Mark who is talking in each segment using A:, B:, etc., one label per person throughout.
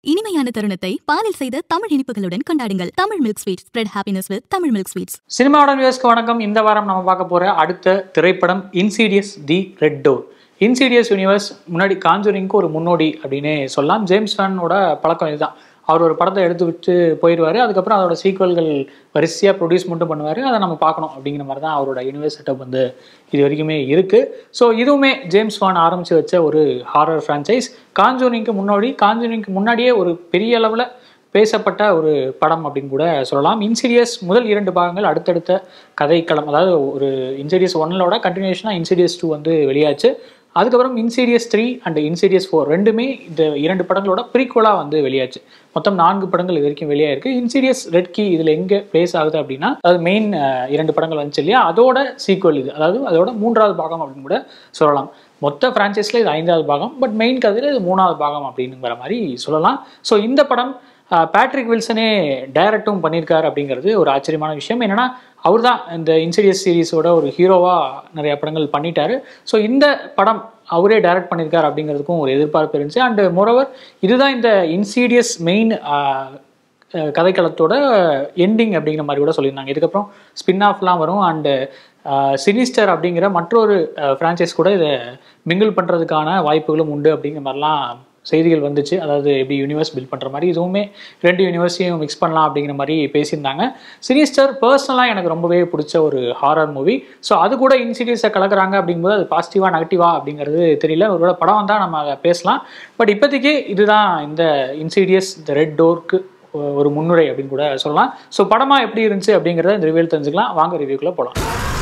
A: இனிமையான தருணத்தை பாலில் செய்த தமிழ் இனிப்புகளுடன் கொண்டாடுங்கள் Tamil milk sweet spread happiness with Tamil milk sweets
B: சினிமாவுடன் வியூஸ்க்கு வணக்கம் இந்த வாரம் நம்ம பார்க்க போற அடுத்த திரைப்படம் Insidious the red door Insidious universe முன்னாடி காஞ்சூரிங்க்கு ஒரு முன்னோடி அப்படின்னு சொல்லலாம் ஜேம்ஸ் வானோட பழக்கம் இதுதான் அவர் ஒரு படத்தை எடுத்து விட்டு போயிடுவார் அதுக்கப்புறம் அதோட சீக்வல்கள் வரிசையாக ப்ரொடியூஸ் மட்டும் பண்ணுவார் அதை நம்ம பார்க்கணும் அப்படிங்கிற மாதிரி தான் அவரோட யூனிவர்ஸ் செட்டப் வந்து இது வரைக்குமே இருக்குது ஸோ இதுவுமே ஜேம்ஸ் வான் ஆரம்பித்து வச்ச ஒரு ஹாரர் ஃப்ரான்ச்சைஸ் காஞ்சூரிங்க்கு முன்னாடி காஞ்சூரிங்க்கு முன்னாடியே ஒரு பெரிய அளவில் பேசப்பட்ட ஒரு படம் அப்படின்னு கூட சொல்லலாம் இன்சீரியஸ் முதல் இரண்டு பாகங்கள் அடுத்தடுத்த கதைக்களம் அதாவது ஒரு இன்சீரியஸ் ஒன்னலோட கண்டினியூஷனாக இன்சீரியஸ் டூ வந்து வெளியாச்சு அதுக்கப்புறம் Insidious three and Insidious four ரெண்டுமே இந்த இரண்டு படங்களோட ப்ரீக்குவலாக வந்து வெளியாச்சு மொத்தம் நான்கு படங்கள் இது வரைக்கும் வெளியாயிருக்கு இன்சீரியஸ் ரெட் கீ இதில் எங்கே பிளேஸ் ஆகுது அப்படின்னா அதாவது மெயின் இரண்டு படங்கள் வந்துச்சு இல்லையா அதோட சீக்வல் இது அதாவது அதோட மூன்றாவது பாகம் அப்படின்னு கூட சொல்லலாம் மொத்த ஃப்ரான்ச்சைஸில் இது ஐந்தாவது பாகம் பட் மெயின் கதையில் இது மூணாவது பாகம் அப்படிங்கிற மாதிரி சொல்லலாம் ஸோ இந்த படம் பேட்ரிக் வில்சனே டைரக்டும் பண்ணியிருக்காரு அப்படிங்கிறது ஒரு ஆச்சரியமான விஷயம் என்னன்னா அவர் தான் இந்த இன்சீரியஸ் சீரிஸோட ஒரு ஹீரோவாக நிறைய படங்கள் பண்ணிட்டாரு ஸோ இந்த படம் அவரே டைரக்ட் பண்ணியிருக்காரு அப்படிங்கிறதுக்கும் ஒரு எதிர்பார்ப்பு இருந்துச்சு அண்ட் மோரோவர் இதுதான் இந்த இன்சீரியஸ் மெயின் கதைக்களத்தோட எண்டிங் அப்படிங்கிற மாதிரி கூட சொல்லியிருந்தாங்க இதுக்கப்புறம் ஸ்பின் ஆஃப்லாம் வரும் அண்டு சினிஸ்டர் அப்படிங்கிற மற்றொரு ஃப்ரான்ச்சைஸ் கூட இதை மிங்கிள் பண்ணுறதுக்கான வாய்ப்புகளும் உண்டு அப்படிங்கிற மாதிரிலாம் செய்திகள் வந்துச்சு அதாவது எப்படி யூனிவர்ஸ் பில்ட் பண்ணுற மாதிரி இதுவுமே ரெண்டு யூனிவர்ஸையும் மிக்ஸ் பண்ணலாம் அப்படிங்கிற மாதிரி பேசியிருந்தாங்க சினிஸ்டர் பர்சனலாக எனக்கு ரொம்பவே பிடிச்ச ஒரு ஹாரர் மூவி ஸோ அது கூட இன்சீரியஸை கலக்குறாங்க அப்படிங்கும்போது அது பாசிட்டிவாக நெகட்டிவா அப்படிங்கிறது தெரியல ஒருவேளை படம் வந்தால் நம்ம அதை பேசலாம் பட் இப்போதைக்கு இதுதான் இந்த இன்சீரியஸ் இந்த ரெட் டோர்க்கு ஒரு முன்னுரை அப்படின்னு கூட சொல்லலாம் ஸோ படமாக எப்படி இருந்துச்சு அப்படிங்கிறத இந்த ரிவியூவில் தெரிஞ்சுக்கலாம் வாங்க ரிவ்யூக்குள்ளே போகலாம்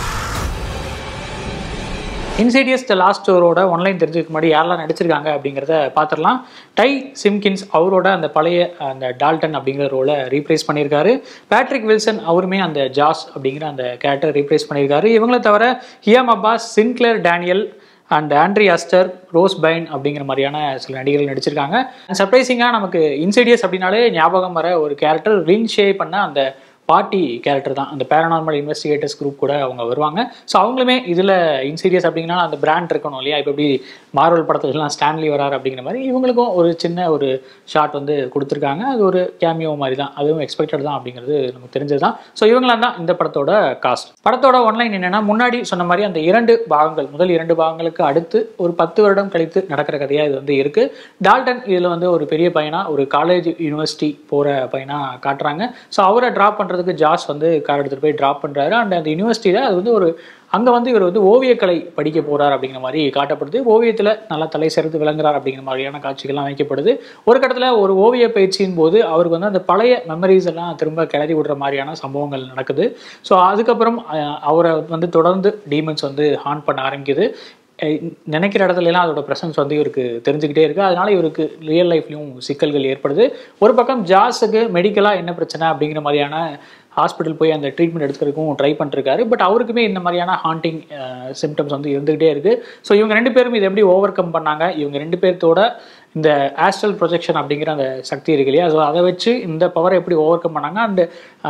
B: இன்சீடியஸ் த லாஸ்ட் டோரோட ஒன்லைன் தெரிஞ்சுக்க முன்னாடி யாரெல்லாம் நடிச்சிருக்காங்க அப்படிங்கிறத பார்த்துடலாம் டை சிம்கின்ஸ் அவரோட அந்த பழைய அந்த டால்டன் அப்படிங்கிற ரோலை ரீப்ளேஸ் பண்ணியிருக்காரு பேட்ரிக் வில்சன் அவருமே அந்த ஜாஸ் அப்படிங்கிற அந்த கேரக்டர் ரீப்ளேஸ் பண்ணியிருக்காரு இவங்கள தவிர Hiam Abbass Sinclair Daniel and Andrew Astor Rose Byrne அப்படிங்கிற மாதிரியான சில நடிகர்கள் நடிச்சிருக்காங்க சர்ப்ரைசிங்காக நமக்கு இன்சீடியஸ் அப்படின்னாலே ஞாபகம் வர ஒரு கேரக்டர் ரின் ஷே பண்ண அந்த பாட்டி கேரக்டர் தான் அந்த பேரனார்மல் இன்வெஸ்டிகேட்டர்ஸ் குரூப் கூட அவங்க வருவாங்க ஸோ அவங்களுமே இதில் இன்சீரியஸ் அப்படின்னா அந்த பிராண்ட் இருக்கணும் இல்லையா இப்போ எப்படி மார்வல் படத்துலலாம் ஸ்டான்லி வராரு அப்படிங்கிற மாதிரி இவங்களுக்கும் ஒரு சின்ன ஒரு ஷாட் வந்து கொடுத்துருக்காங்க அது ஒரு கேமியோ மாதிரி தான் அதுவும் எக்ஸ்பெக்டட் தான் அப்படிங்கிறது நமக்கு தெரிஞ்சது தான் ஸோ இவங்களாம் தான் இந்த படத்தோட காஸ்ட் படத்தோட ஒன்லைன் என்னென்னா முன்னாடி சொன்ன மாதிரி அந்த இரண்டு பாகங்கள் முதல் இரண்டு பாகங்களுக்கு அடுத்து ஒரு பத்து வருடம் கழித்து நடக்கிற கதையாக இது வந்து இருக்குது டால்டன் இதில் வந்து ஒரு பெரிய பையனாக ஒரு காலேஜ் யூனிவர்சிட்டி போகிற பையனாக காட்டுறாங்க ஸோ அவரை ட்ராப் பண்ணுறது பண்ணுறதுக்கு ஜாஸ் வந்து கார் எடுத்துகிட்டு போய் ட்ராப் பண்ணுறாரு அண்ட் அந்த யூனிவர்சிட்டியில் அது வந்து ஒரு அங்கே வந்து இவர் வந்து ஓவியக்கலை படிக்க போகிறார் அப்படிங்கிற மாதிரி காட்டப்படுது ஓவியத்தில் நல்லா தலை சிறந்து விளங்குறார் அப்படிங்கிற மாதிரியான காட்சிகள்லாம் வைக்கப்படுது ஒரு கட்டத்தில் ஒரு ஓவிய பயிற்சியின் போது அவருக்கு வந்து அந்த பழைய மெமரிஸ் எல்லாம் திரும்ப கிளறி விடுற மாதிரியான சம்பவங்கள் நடக்குது ஸோ அதுக்கப்புறம் அவரை வந்து தொடர்ந்து டீமன்ஸ் வந்து ஹான் பண்ண ஆரம்பிக்குது நினைக்கிற இடத்துலலாம் அதோட ப்ரெசன்ஸ் வந்து இவருக்கு தெரிஞ்சுக்கிட்டே இருக்குது அதனால இவருக்கு ரியல் லைஃப்லையும் சிக்கல்கள் ஏற்படுது ஒரு பக்கம் ஜாஸுக்கு மெடிக்கலாக என்ன பிரச்சனை அப்படிங்கிற மாதிரியான ஹாஸ்பிட்டல் போய் அந்த ட்ரீட்மெண்ட் எடுத்துக்கிறதுக்கும் ட்ரை பண்ணிருக்காரு பட் அவருக்குமே இந்த மாதிரியான ஹாண்டிங் சிம்டம்ஸ் வந்து இருந்துகிட்டே இருக்குது ஸோ இவங்க ரெண்டு பேரும் இதை எப்படி ஓவர் கம் பண்ணாங்க இவங்க ரெண்டு பேர்த்தோட இந்த ஆஸ்ட்ரல் ப்ரொஜெக்ஷன் அப்படிங்கிற அந்த சக்தி இருக்கு இல்லையா ஸோ அதை வச்சு இந்த பவரை எப்படி ஓவர் கம் பண்ணாங்க அண்டு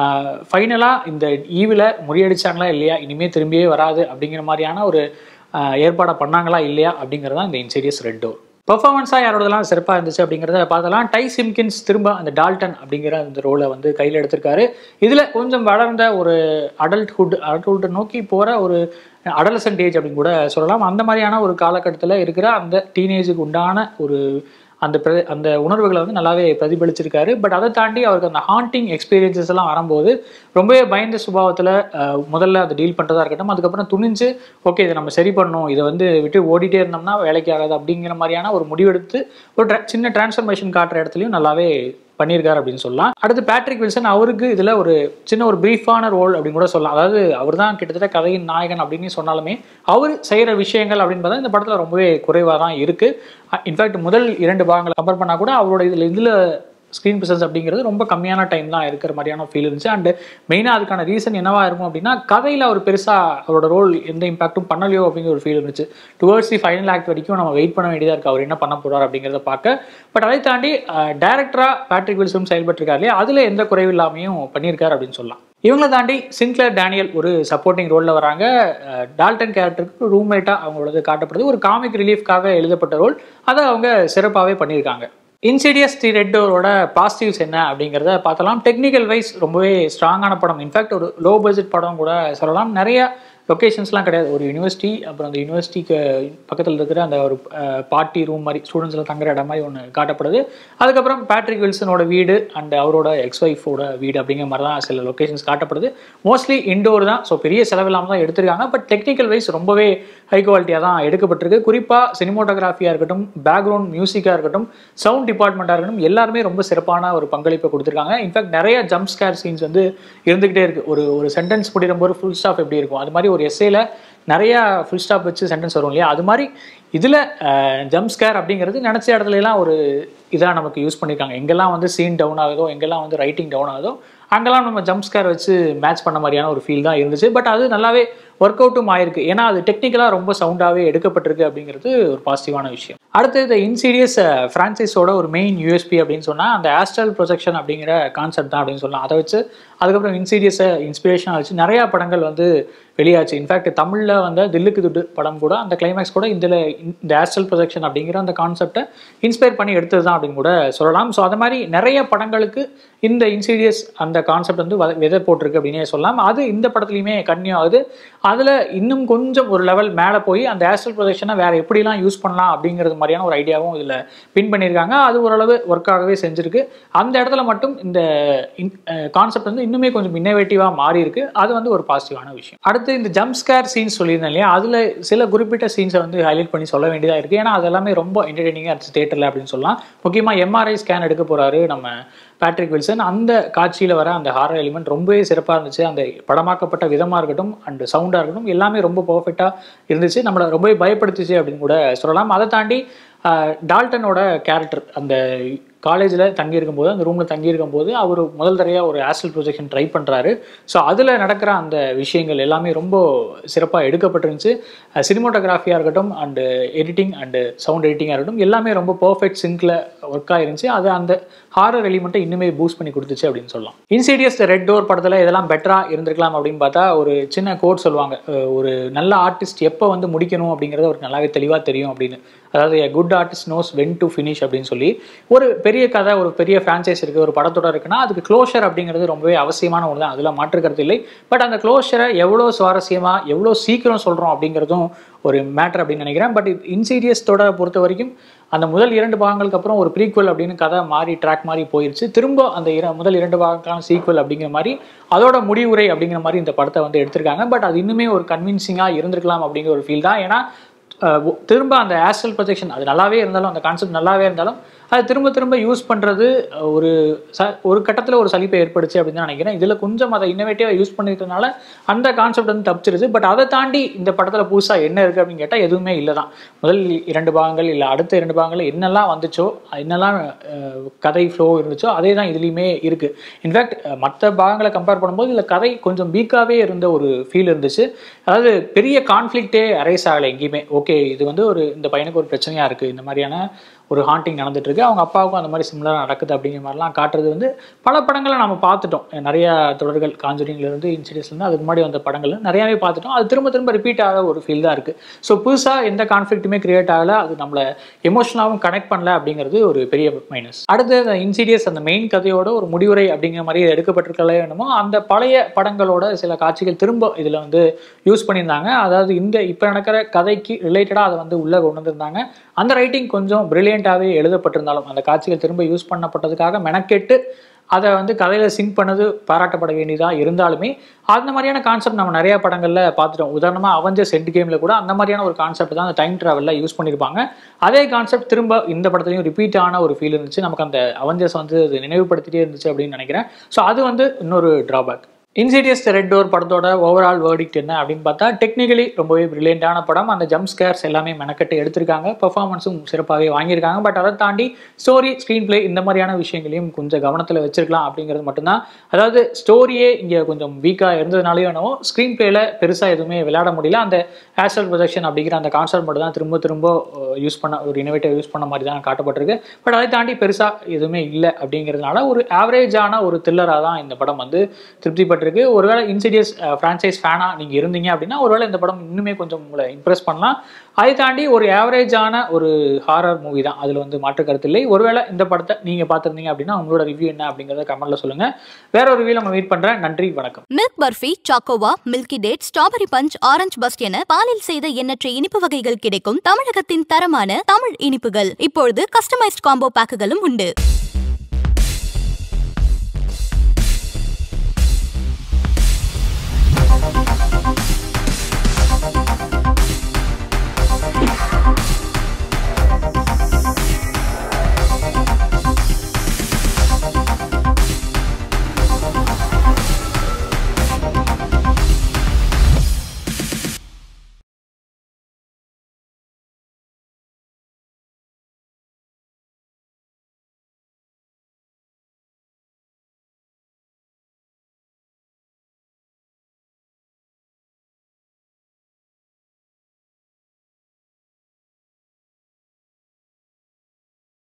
B: ஃபைனலாக இந்த ஈவில் முறியடிச்சாங்களா இல்லையா இனிமேல் திரும்பியே வராது அப்படிங்கிற மாதிரியான ஒரு ஏற்பாடை பண்ணாங்களா இல்லையா அப்படிங்கிறது தான் இந்த இன்சீரியஸ் ரெட் டோர் பர்ஃபார்மன்ஸாக யாரோடதெல்லாம் சிறப்பாக இருந்துச்சு அப்படிங்கிறத பார்த்தலாம் டை சிம்கின்ஸ் திரும்ப அந்த டால்டன் அப்படிங்கிற அந்த ரோலை வந்து கையில் எடுத்திருக்காரு இதில் கொஞ்சம் வளர்ந்த ஒரு அடல்ட்ஹுட் அடல்ட்ஹுட் நோக்கி போகிற ஒரு அடலசன்ட் ஏஜ் அப்படின்னு கூட சொல்லலாம் அந்த மாதிரியான ஒரு காலகட்டத்தில் இருக்கிற அந்த டீனேஜுக்கு உண்டான ஒரு அந்த பிர அந்த உணர்வுகளை வந்து நல்லாவே பிரதிபலிச்சிருக்காரு பட் அதை தாண்டி அவருக்கு அந்த ஹாண்டிங் எக்ஸ்பீரியன்சஸ் எல்லாம் வரும்போது ரொம்பவே பயந்த சுபாவத்தில் முதல்ல அதை டீல் பண்ணுறதா இருக்கட்டும் அதுக்கப்புறம் துணிஞ்சு ஓகே இதை நம்ம சரி பண்ணணும் இதை வந்து விட்டு ஓடிட்டே இருந்தோம்னா வேலைக்கு ஆகாது அப்படிங்கிற மாதிரியான ஒரு முடிவெடுத்து ஒரு சின்ன டிரான்ஸ்ஃபர்மேஷன் காட்டுற இடத்துலையும் நல்லாவே பண்ணியிருக்காரு அப்படின்னு சொல்லலாம் அடுத்து பேட்ரிக் வில்சன் அவருக்கு இதில் ஒரு சின்ன ஒரு ப்ரீஃபான ரோல் அப்படின்னு கூட சொல்லலாம் அதாவது அவர் தான் கிட்டத்தட்ட கதையின் நாயகன் அப்படின்னு சொன்னாலுமே அவர் செய்கிற விஷயங்கள் அப்படின்னு பார்த்தா இந்த படத்தில் ரொம்பவே குறைவாக தான் இருக்குது இன்ஃபேக்ட் முதல் இரண்டு பாகங்களை கம்பேர் பண்ணால் கூட அவரோட இதில் இதில் ஸ்க்ரீன் ப்ரெசன்ஸ் அப்படிங்கிறது ரொம்ப கம்மியான டைம் தான் இருக்கிற மாதிரியான ஃபீல் இருந்துச்சு அண்ட் மெயினாக அதுக்கான ரீசன் என்னவா இருக்கும் அப்படின்னா கதையில் அவர் பெருசாக அவரோட ரோல் எந்த இம்பாக்ட்டும் பண்ணலையோ அப்படிங்கிற ஒரு ஃபீல் இருந்துச்சு டுவர்ட்ஸ் தி ஃபைனல் ஆக்ட் வரைக்கும் நம்ம வெயிட் பண்ண வேண்டியதாக இருக்குது அவர் என்ன பண்ண போகிறார் அப்படிங்கிறத பார்க்க பட் அதை தாண்டி டேரக்டராக பேட்ரிக் வில்சனும் செயல்பட்டுருக்காரு இல்லையா அதில் எந்த குறைவு இல்லாமையும் பண்ணியிருக்காரு அப்படின்னு சொல்லலாம் இவங்களை தாண்டி சின்க்ளர் டேனியல் ஒரு சப்போர்ட்டிங் ரோலில் வராங்க டால்டன் கேரக்டருக்கு ரூம்மேட்டாக அவங்களோட காட்டப்படுது ஒரு காமிக் ரிலீஃப்காக எழுதப்பட்ட ரோல் அதை அவங்க சிறப்பாகவே பண்ணியிருக்காங்க இன்சிடியஸ் தி ரெட் டோரோட பாசிட்டிவ்ஸ் என்ன அப்படிங்கிறத பார்த்தலாம் டெக்னிக்கல் வைஸ் ரொம்பவே ஸ்ட்ராங்கான படம் இன்ஃபேக்ட் ஒரு லோ பட்ஜெட் படம் கூட சொல்லலாம் நிறைய லொக்கேஷன்ஸ்லாம் கிடையாது ஒரு யூனிவர்சிட்டி அப்புறம் அந்த யூனிவர்சிட்டிக்கு பக்கத்தில் இருக்கிற அந்த ஒரு பார்ட்டி ரூம் மாதிரி ஸ்டூடெண்ட்ஸில் தங்குற இடம் மாதிரி ஒன்று காட்டப்படுது அதுக்கப்புறம் பேட்ரிக் வில்சனோட வீடு அண்ட் அவரோட எக்ஸ் ஒய்ஃபோட வீடு அப்படிங்கிற மாதிரி தான் சில லொக்கேஷன்ஸ் காட்டப்படுது மோஸ்ட்லி இண்டோர் தான் ஸோ பெரிய செலவில்லாமல் தான் எடுத்திருக்காங்க பட் டெக்னிக்கல் வைஸ் ரொம்பவே ஹை குவாலிட்டியாக தான் எடுக்கப்பட்டிருக்கு குறிப்பாக சினிமோட்டோகிராஃபியாக இருக்கட்டும் பேக்ரவுண்ட் மியூசிக்காக இருக்கட்டும் சவுண்ட் டிபார்ட்மெண்ட்டாக இருக்கட்டும் எல்லாருமே ரொம்ப சிறப்பான ஒரு பங்களிப்பை கொடுத்துருக்காங்க இன்ஃபேக்ட் நிறைய ஜம்ப் ஸ்கேர் சீன்ஸ் வந்து இருந்துகிட்டே இருக்குது ஒரு ஒரு சென்டென்ஸ் முடிடும்போது ஃபுல் ஸ்டாப் எப்படி இருக்கும் அது மாதிரி ஒரு எஸ்ஏல நிறைய ஃபுல் ஸ்டாப் வச்சு சென்டென்ஸ் வரும் இல்லையா அது மாதிரி இதில் ஜம்ப் ஸ்கேர் அப்படிங்கிறது நினச்ச இடத்துல எல்லாம் ஒரு இதாக நமக்கு யூஸ் பண்ணியிருக்காங்க எங்கெல்லாம் வந்து சீன் டவுன் ஆகுதோ எங்கெல்லாம் வந்து ரைட்டிங் டவுன் ஆகுதோ அங்கெல்லாம் நம்ம ஜம்ப் ஸ்கேர் வச்சு மேட்ச் பண்ண மாதிரியான ஒரு ஃபீல் தான் இருந்துச்சு பட் அது நல்லாவே ஒர்க் அவுட்டும் ஆயிருக்கு ஏன்னா அது டெக்னிக்கலாக ரொம்ப சவுண்டாகவே எடுக்கப்பட்டிருக்கு அப்படிங்கிறது ஒரு பாசிட்டிவான விஷயம் அடுத்து இந்த இன்சீரியஸ் ஃப்ரான்ச்சைஸோட ஒரு மெயின் யூஎஸ்பி அப்படின்னு சொன்னால் அந்த ஆஸ்ட்ரல் ப்ரொஜெக்ஷன் அப்படிங்கிற கான்செப்ட் தான் அப்படின்னு சொல்லலாம் அதை வச்சு அதுக்கப்புறம் இன்சீரியஸை இன்ஸ்பிரேஷனாக வச்சு நிறையா படங்கள் வந்து வெளியாச்சு இன்ஃபேக்ட் தமிழில் வந்த தில்லுக்கு துட்டு படம் கூட அந்த கிளைமேக்ஸ் கூட இதில் இந்த ஆஸ்ட்ரல் ப்ரொஜெக்ஷன் அப்படிங்கிற அந்த கான்செப்டை இன்ஸ்பயர் பண்ணி எடுத்தது தான் அப்படின்னு கூட சொல்லலாம் ஸோ அது மாதிரி நிறைய படங்களுக்கு இந்த இன்சீரியஸ் அந்த கான்செப்ட் வந்து வ- விதை போட்டிருக்கு அப்படின்னே சொல்லலாம் அது இந்த படத்துலையுமே கன்னியூ ஆகுது அதில் இன்னும் கொஞ்சம் ஒரு லெவல் மேலே போய் அந்த ஆஸ்ட்ரல் ப்ரொஜெக்ஷனை வேறு எப்படிலாம் யூஸ் பண்ணலாம் அப்படிங்கிறது மாதிரியான ஒரு ஐடியாவும் இதில் பின் பண்ணியிருக்காங்க அது ஓரளவு ஒர்க் ஆகவே செஞ்சிருக்கு அந்த இடத்துல மட்டும் இந்த கான்செப்ட் வந்து இன்னுமே கொஞ்சம் இன்னோவேட்டிவாக மாறி இருக்கு அது வந்து ஒரு பாசிட்டிவான விஷயம் அடுத்து இந்த ஜம்ப் ஸ்கேர் சீன்ஸ் சொல்லியிருந்தேன் இல்லையா அதில் சில குறிப்பிட்ட சீன்ஸை வந்து ஹைலைட் பண்ணி சொல்ல வேண்டியதாக இருக்குது ஏன்னா அது எல்லாமே ரொம்ப என்டர்டெய்னிங்காக இருந்துச்சு தேட்டரில் அப்படின்னு சொல்லலாம் முக்கியமாக எம்ஆர்ஐ ஸ்கேன் எடுக்க போகிறாரு நம்ம பேட்ரிக் வில்சன் அந்த காட்சியில் வர அந்த ஹாரர் எலிமெண்ட் ரொம்பவே சிறப்பாக இருந்துச்சு அந்த படமாக்கப்பட்ட விதமாக இருக்கட்டும் அண்ட் சவுண்டாக இருக்கட்டும் எல்லாமே ரொம்ப பர்ஃபெக்டாக இருந்துச்சு நம்மளை ரொம்பவே பயப்படுத்துச்சு அப்படின்னு கூட சொல்லலாம் அதை தாண்டி ஆஹ், டால்டனோட கேரக்டர் அந்த காலேஜில் தங்கியிருக்கும் போது அந்த ரூமில் தங்கியிருக்கும் போது அவர் முதல் தடவையாக ஒரு ஆஸ்டல் ப்ரொஜெக்ஷன் ட்ரை பண்ணுறாரு ஸோ அதில் நடக்கிற அந்த விஷயங்கள் எல்லாமே ரொம்ப சிறப்பாக எடுக்கப்பட்டிருந்துச்சு சினிமோட்டோகிராஃபியாக இருக்கட்டும் அண்டு எடிட்டிங் அண்டு சவுண்ட் எடிட்டிங்காக இருக்கட்டும் எல்லாமே ரொம்ப பர்ஃபெக்ட் சிங்கில் ஒர்க் ஆயிருந்துச்சு அது அந்த ஹாரர் எலிமெண்ட்டை இன்னுமே பூஸ்ட் பண்ணி கொடுத்துச்சு அப்படின்னு சொல்லலாம் இன்சீடியஸ் ரெட் டோர் படத்தில் இதெல்லாம் பெட்டராக இருந்திருக்கலாம் அப்படின்னு பார்த்தா ஒரு சின்ன கோட் சொல்லுவாங்க அஹ் ஒரு நல்ல ஆர்டிஸ்ட் எப்போ வந்து முடிக்கணும் அப்படிங்கிறது அவருக்கு நல்லாவே தெளிவாக தெரியும் அப்படின்னு அதாவது good artist knows when to finish அப்படின்னு சொல்லி ஒரு பெரிய கதை ஒரு பெரிய ஃப்ரான்ச்சைஸ் இருக்குது ஒரு படத்தோட இருக்குன்னா அதுக்கு க்ளோஷர் அப்படிங்கிறது ரொம்பவே அவசியமான ஒன்று தான் அதில் மாற்றுக்கிறது இல்லை பட் அந்த க்ளோஷரை எவ்வளோ சுவாரஸ்யமாக எவ்வளோ சீக்கிரம் சொல்கிறோம் அப்படிங்கிறதும் ஒரு மேட்டர் அப்படின்னு நினைக்கிறேன் பட் இன்சீரியஸ் தொடரை பொறுத்த வரைக்கும் அந்த முதல் இரண்டு பாகங்களுக்கு அப்புறம் ஒரு ப்ரீக்வல் அப்படின்னு கதை மாறி ட்ராக் மாதிரி போயிருச்சு திரும்ப அந்த இர முதல் இரண்டு பாகங்களுக்கான சீக்வல் அப்படிங்கிற மாதிரி அதோட முடிவுரை அப்படிங்கிற மாதிரி இந்த படத்தை வந்து எடுத்திருக்காங்க பட் அது இன்னுமே ஒரு கன்வின்சிங்காக இருந்திருக்கலாம் அப்படிங்கிற ஒரு ஃபீல் தான் ஏன்னா அஹ் ஒ- திரும்ப அந்த ஆஸ்ட்ரல் ப்ரொஜெக்ஷன் அது நல்லாவே இருந்தாலும் அந்த கான்செப்ட் நல்லாவே இருந்தாலும் அது திரும்ப திரும்ப யூஸ் பண்ணுறது ஒரு ச ஒரு கட்டத்தில் ஒரு சலிப்பை ஏற்படுச்சு அப்படின்னு தான் நினைக்கிறேன் இதில் கொஞ்சம் அதை இன்னோவேட்டிவாக யூஸ் பண்ணிக்கிறதுனால அந்த கான்செப்ட் வந்து தப்பிச்சிருச்சு பட் அதை தாண்டி இந்த படத்தில் புதுசாக என்ன இருக்குது அப்படின்னு கேட்டால் எதுவுமே இல்லை தான் முதல் இரண்டு பாகங்கள் இல்லை அடுத்த இரண்டு பாகங்கள் என்னெல்லாம் வந்துச்சோ என்னெல்லாம் அஹ், கதை ஃப்ளோ இருந்துச்சோ அதே தான் இதுலேயுமே இருக்குது இன்ஃபேக்ட் மற்ற பாகங்களை கம்பேர் பண்ணும்போது இதில் கதை கொஞ்சம் வீக்காகவே இருந்த ஒரு ஃபீல் இருந்துச்சு அதாவது பெரிய கான்ஃப்ளிக்டே அரைஸ் ஆகலை எங்கேயுமே ஓகே இது வந்து ஒரு இந்த பையனுக்கு ஒரு பிரச்சனையாக இருக்குது இந்த மாதிரியான ஒரு ஹாண்டிங் நடந்துட்டு இருக்கு அவங்க அப்பாவுக்கும் அந்த மாதிரி சிமிலராக நடக்குது அப்படிங்கிற மாதிரிலாம் காட்டுறது வந்து பல படங்களை நம்ம பார்த்துட்டோம் நிறைய தொடர்கள் காஞ்சூரிங்ல இருந்து இன்சிடென்ட்ஸ்ல இருந்து அதுக்கு முன்னாடி வந்த படங்கள் நிறையாவே பார்த்துட்டோம் அது திரும்ப திரும்ப ரிப்பீட் ஆக ஒரு ஃபீல் தான் இருக்கு ஸோ புதுசாக எந்த கான்ஃப்ளிக்ட்டுமே கிரியேட் ஆகல அது நம்மளை எமோஷனலாகவும் கனெக்ட் பண்ணல அப்படிங்கிறது ஒரு பெரிய மைனஸ் அடுத்து அந்த இன்சீரியஸ் அந்த மெயின் கதையோட ஒரு முடிவுரை அப்படிங்கிற மாதிரி எடுக்கப்பட்டிருக்கல என்னமோ அந்த பழைய படங்களோட சில காட்சிகள் திரும்ப இதில் வந்து யூஸ் பண்ணியிருந்தாங்க அதாவது இந்த இப்போ நடக்கிற கதைக்கு ரிலேட்டடாக அதை வந்து உள்ளே கொண்டு வந்திருந்தாங்க அந்த ரைட்டிங் கொஞ்சம் பிரில்லியண்ட்டாகவே எழுதப்பட்டிருந்தாலும் அந்த காட்சிகள் திரும்ப யூஸ் பண்ணப்பட்டதுக்காக மெனக்கெட்டு அதை வந்து கதையில் சிங்க் பண்ணது பாராட்டப்பட வேண்டியதாக இருந்தாலுமே அந்த மாதிரியான கான்செப்ட் நம்ம நிறைய படங்களில் பார்த்துட்டோம் உதாரணமாக அவஞ்சர்ஸ் எண்ட் கேமில் கூட அந்த மாதிரியான ஒரு கான்செப்ட் தான் அந்த டைம் ட்ராவலில் யூஸ் பண்ணியிருப்பாங்க அதே கான்செப்ட் திரும்ப இந்த படத்துலையும் ரிப்பீட் ஆன ஒரு ஃபீல் இருந்துச்சு நமக்கு அந்த அவஞ்சர்ஸ் வந்து அது நினைவுபடுத்திட்டே இருந்துச்சு அப்படின்னு நினைக்கிறேன் ஸோ அது வந்து இன்னொரு ட்ராபேக் இன்சீரியஸ் ரெட் டோர் படத்தோட ஓவரால் வேர்டிக்ட் என்ன அப்படின்னு பார்த்தா டெக்னிக்கலி ரொம்பவே பிரில்லியண்டான படம் அந்த ஜம்ப் ஸ்கேர்ஸ் எல்லாமே மெனக்கட்டு எடுத்திருக்காங்க பெர்ஃபார்மன்ஸும் சிறப்பாகவே வாங்கியிருக்காங்க பட் அதை தாண்டி ஸ்டோரி ஸ்க்ரீன் பிளே இந்த மாதிரியான விஷயங்களையும் கொஞ்சம் கவனத்தில் வச்சிருக்கலாம் அப்படிங்கிறது மட்டும்தான் அதாவது ஸ்டோரியே இங்கே கொஞ்சம் வீக்காக இருந்ததுனாலே என்னவோ ஸ்க்ரீன் பிளேல பெருசாக எதுவுமே விளையாட முடியல அந்த ஆஸ்ட்ரல் ப்ரொஜெக்ஷன் அப்படிங்கிற அந்த கான்செப்ட் மட்டும் தான் திரும்ப திரும்ப யூஸ் பண்ண ஒரு இனோவேட்டிவ் யூஸ் பண்ண மாதிரி தான் காட்டப்பட்டிருக்கு பட் அதை தாண்டி பெருசாக எதுவுமே இல்லை அப்படிங்கிறதுனால ஒரு ஆவரேஜான ஒரு த்ரில்லராக தான் இந்த படம் வந்து திருப்திப்பட்டு ஏற்பட்டிருக்கு ஒருவேளை இன்சிடியஸ் ஃப்ரான்ச்சைஸ் ஃபேனாக நீங்கள் இருந்தீங்க அப்படின்னா ஒருவேளை இந்த படம் இன்னுமே கொஞ்சம் உங்களை இம்ப்ரெஸ் பண்ணலாம் அதை தாண்டி ஒரு ஆவரேஜான ஒரு ஹாரர் மூவி தான் அதில் வந்து மாற்று கருத்து இல்லை ஒருவேளை இந்த படத்தை நீங்கள் பார்த்துருந்தீங்க அப்படின்னா உங்களோட ரிவ்யூ என்ன அப்படிங்கிறத கமெண்ட்ல சொல்லுங்கள் வேற ஒரு ரிவ்யூல உங்களை வெயிட் பண்ணுறேன் நன்றி வணக்கம்
A: milk barfi Chocova milky date strawberry punch orange burst என பாலில் செய்த எண்ணற்ற இனிப்பு வகைகள் கிடைக்கும் தமிழகத்தின் தரமான தமிழ் இனிப்புகள் இப்பொழுது கஸ்டமைஸ்ட் காம்போ பேக்குகளும் உண்டு